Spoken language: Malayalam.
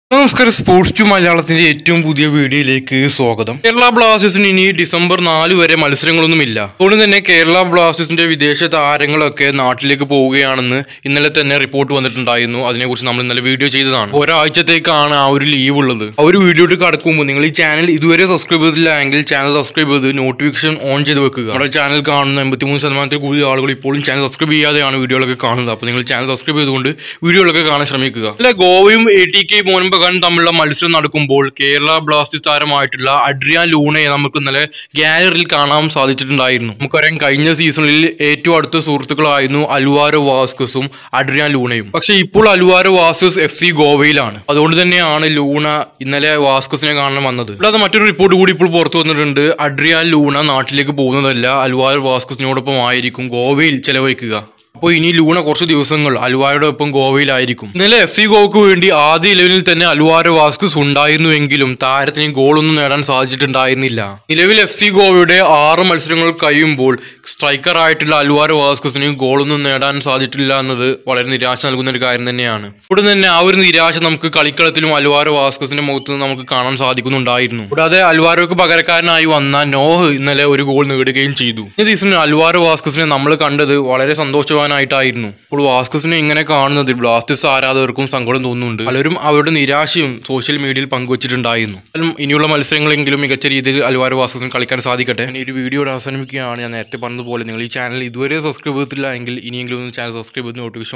നമസ്കാരം സ്പോർട്സ് ടു മലയാളത്തിന്റെ ഏറ്റവും പുതിയ വീഡിയോയിലേക്ക് സ്വാഗതം കേരള ബ്ലാസ്റ്റേഴ്സിന് ഇനി ഡിസംബർ നാല് വരെ മത്സരങ്ങളൊന്നുമില്ല അതുകൊണ്ട് തന്നെ കേരള ബ്ലാസ്റ്റേഴ്സിന്റെ വിദേശ താരങ്ങളൊക്കെ നാട്ടിലേക്ക് പോവുകയാണെന്ന് ഇന്നലെ തന്നെ റിപ്പോർട്ട് വന്നിട്ടുണ്ടായിരുന്നു അതിനെക്കുറിച്ച് നമ്മൾ ഇന്നലെ വീഡിയോ ചെയ്തതാണ് ഒരാഴ്ചത്തേക്കാണ് ആ ഒരു ലീവ് ഉള്ളത് ആ ഒരു വീഡിയോയിട്ട് കടക്കുമ്പോൾ നിങ്ങൾ ഈ ചാനൽ ഇതുവരെ സബ്സ്ക്രൈബ് ചെയ്തില്ല എങ്കിൽ ചാനൽ സബ്സ്ക്രൈബ് ചെയ്ത് നോട്ടിഫിക്കേഷൻ ഓൺ ചെയ്ത് വെക്കുക നമ്മുടെ ചാനൽ കാണുന്ന എൺപത്തിമൂന്ന് ശതമാനത്തിൽ കൂടുതൽ ആളുകൾ ഇപ്പോഴും ചാനൽ സബ്സ്ക്രൈബ് ചെയ്യാതെയാണ് വീഡിയോകളൊക്കെ കാണുന്നത് അപ്പോൾ നിങ്ങൾ ചാനൽ സബ്സ്ക്രൈബ് ചെയ്തുകൊണ്ട് വീഡിയോകളൊക്കെ കാണാൻ ശ്രമിക്കുക അല്ലെ ഗോവയും എ ടി കെ മോഹൻ ബഗാനും തമ്മിലുള്ള മത്സരം നടക്കുമ്പോൾ കേരള ബ്ലാസ്റ്റേഴ്സ് താരമായിട്ടുള്ള അഡ്രിയാൻ ലൂണയെ നമുക്ക് ഇന്നലെ ഗാലറിയിൽ കാണാൻ സാധിച്ചിട്ടുണ്ടായിരുന്നു നമുക്കറിയാം കഴിഞ്ഞ സീസണിൽ ഏറ്റവും അടുത്ത സുഹൃത്തുക്കളായിരുന്നു അലുവാരോ വാസ്കസും അഡ്രിയാൻ ലൂണയും പക്ഷെ ഇപ്പോൾ അലുവാരോ വാസ്കസ് എഫ് സി ഗോവയിലാണ് അതുകൊണ്ട് തന്നെയാണ് ലൂണ ഇന്നലെ വാസ്കസിനെ കാണാൻ വന്നത് കൂടാതെ മറ്റൊരു റിപ്പോർട്ട് കൂടി ഇപ്പോൾ പുറത്തു വന്നിട്ടുണ്ട് അഡ്രിയാൻ ലൂണ നാട്ടിലേക്ക് പോകുന്നതല്ല അലുവാരോ വാസ്കസിനോടൊപ്പം ആയിരിക്കും ഗോവയിൽ ചെലവഴിക്കുക അപ്പോൾ ഇനി ലൂണ കുറച്ച് ദിവസങ്ങൾ അൽവാരയുടെ ഒപ്പം ഗോവയിലായിരിക്കും ഇന്നലെ എഫ് സി ഗോവക്ക് വേണ്ടി ആദ്യ ഇലവനിൽ തന്നെ അൽവാര വാസ്കസ് ഉണ്ടായിരുന്നുവെങ്കിലും താരത്തിന് ഗോളൊന്നും നേടാൻ സാധിച്ചിട്ടുണ്ടായിരുന്നില്ല നിലവിൽ എഫ് സി ഗോവയുടെ ആറ് മത്സരങ്ങൾ കഴിയുമ്പോൾ സ്ട്രൈക്കർ ആയിട്ടുള്ള അൽവാര വാസ്കസിന് ഗോളൊന്നും നേടാൻ സാധിച്ചിട്ടില്ല എന്നത് വളരെ നിരാശ നൽകുന്ന ഒരു കാര്യം തന്നെയാണ് ഇവിടെ തന്നെ ആ ഒരു നിരാശ നമുക്ക് കളിക്കളത്തിലും അൽവാര വാസ്കസിന്റെ മുഖത്ത് നിന്ന് നമുക്ക് കാണാൻ സാധിക്കുന്നുണ്ടായിരുന്നു കൂടാതെ അൽവാരോക്ക് പകരക്കാരനായി വന്ന നോഹ് ഇന്നലെ ഒരു ഗോൾ നേടുകയും ചെയ്തു ഈ സീസണിൽ അൽവാരോ വാസ്കസിനെ നമ്മൾ കണ്ടത് വളരെ സന്തോഷവാനായിട്ടായിരുന്നു ഇപ്പോൾ വാസ്കസിനെ ഇങ്ങനെ കാണുന്നതിൽ ബ്ലാസ്റ്റേഴ്സ് ആരാധകർക്കും സങ്കടം തോന്നുന്നുണ്ട് പലരും അവരുടെ നിരാശയും സോഷ്യൽ മീഡിയയിൽ പങ്കുവച്ചിട്ടുണ്ടായിരുന്നു എന്നാലും ഇനിയുള്ള മത്സരങ്ങളെങ്കിലും മികച്ച രീതിയിൽ അൽവാരോ വാസ്കസിന് കളിക്കാൻ സാധിക്കട്ടെ ഞാൻ ഈ ഒരു വീഡിയോയുടെ അവസാനിപ്പിക്കുകയാണ് ഞാൻ നേരത്തെ പറഞ്ഞതുപോലെ നിങ്ങൾ ഈ ചാനൽ ഇതുവരെ സബ്സ്ക്രൈബ് ചെയ്തിട്ടില്ല എങ്കിൽ ഇനിയെങ്കിലും ഒന്ന് ചാനൽ സബ്സ്ക്രൈബ് ചെയ്ത് നോട്ടിഫിക്കേഷൻ